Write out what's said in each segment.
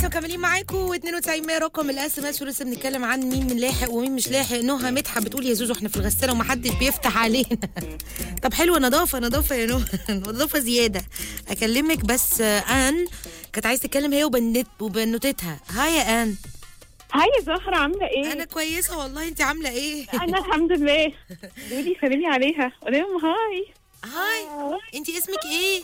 لسه مكملين معاكم 92 100 رقم الاس ام اس ولسه بنتكلم عن مين من لاحق ومين مش لاحق نهى مدحت بتقول يا زوزو احنا في الغساله ومحدش بيفتح علينا طب حلوه نظافه نظافه يا نهى نظافه زياده اكلمك بس آه، ان كانت عايزه تتكلم هي وبنت وبنوتتها هاي يا ان هاي يا زهرة عاملة ايه؟ انا كويسه والله انت عامله ايه أنا الحمد لله دودي سلمي عليها قولي لهم هاي هاي انت اسمك ايه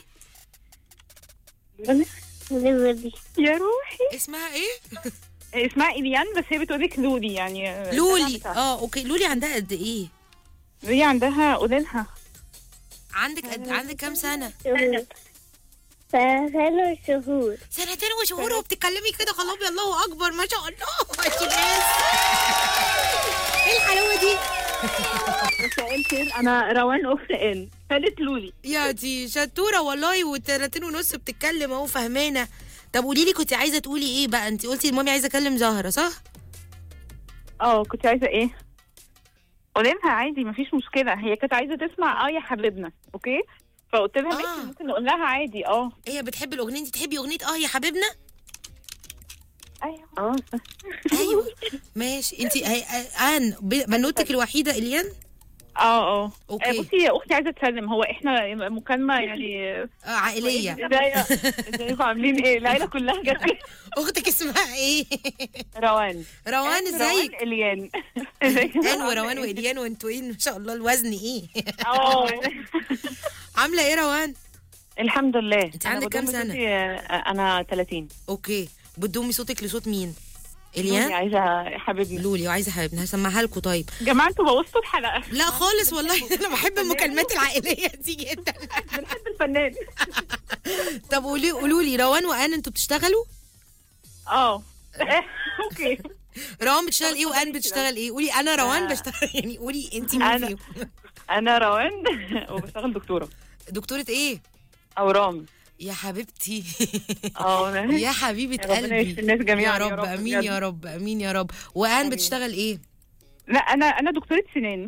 لولي يا روحي اسمها ايه اسمها إليان بس هي بتقولك لولي يعني لولي اه اوكي لولي عندها قد ايه لولي عندها قولي لها عندك قد عندك كام سنه شهور فثلاث شهور سنتين وشهور وبتتكلمي كده خلاص الله اكبر ما شاء الله يا شيماس ايه الحلاوه دي مساء الخير أنا روان أخت إن خالة لولي يا دي شطوره والله وسنتين ونص بتتكلم اهو فهمانه طب قولي لي كنت عايزه تقولي ايه بقى انت قلتي مامي عايزه اكلم زهره صح اه كنت عايزة ايه؟ قولي لها عادي مفيش مشكلة هي كانت عايزة تسمع اه يا حبيبنا اوكي؟ فقلت لها آه. ماشي ممكن نقول لها عادي اه هي بتحب الاغنيه انت تحبي اغنيه اه يا حبيبنا ايوه اه ايوه ماشي انت هي ان ب- بنوتك الوحيده اليان اه اه أوكي. بصي يا اختي عايزه اتكلم هو احنا مكالمه يعني آه عائليه ازاي ازيكم عاملين ايه العيله كلها جت اختك اسمها ايه روان روان ازيك اليان ازيك ان وروان واليان وانتوا ايه ما شاء الله الوزن ايه اه عامله ايه روان الحمد لله انت عندك كام سنة؟ انا 30 اوكي بتضمي صوتك لصوت مين لولي اليان عايزه حبيبنا لولي وعايزه حبيبنا هسمعها لكم طيب يا جماعه انتوا بوظتوا الحلقه لا خالص والله انا بحب المكالمات العائليه دي جدا بنحب الفنان طب قولي قولوا لي روان وان انتوا بتشتغلوا اه اوكي روان بتشتغل ايه وان بتشتغل ايه قولي انا روان بشتغل يعني قولي انت مين أنا. فيهم انا روان وبشتغل دكتوره دكتوره ايه اورام يا حبيبتي اه يا حبيبه ربنا قلبي يشفي الناس جميعاً يا يا رب رب امين بجد. يا رب امين يا رب وان بتشتغل ايه لا انا انا دكتوره سنان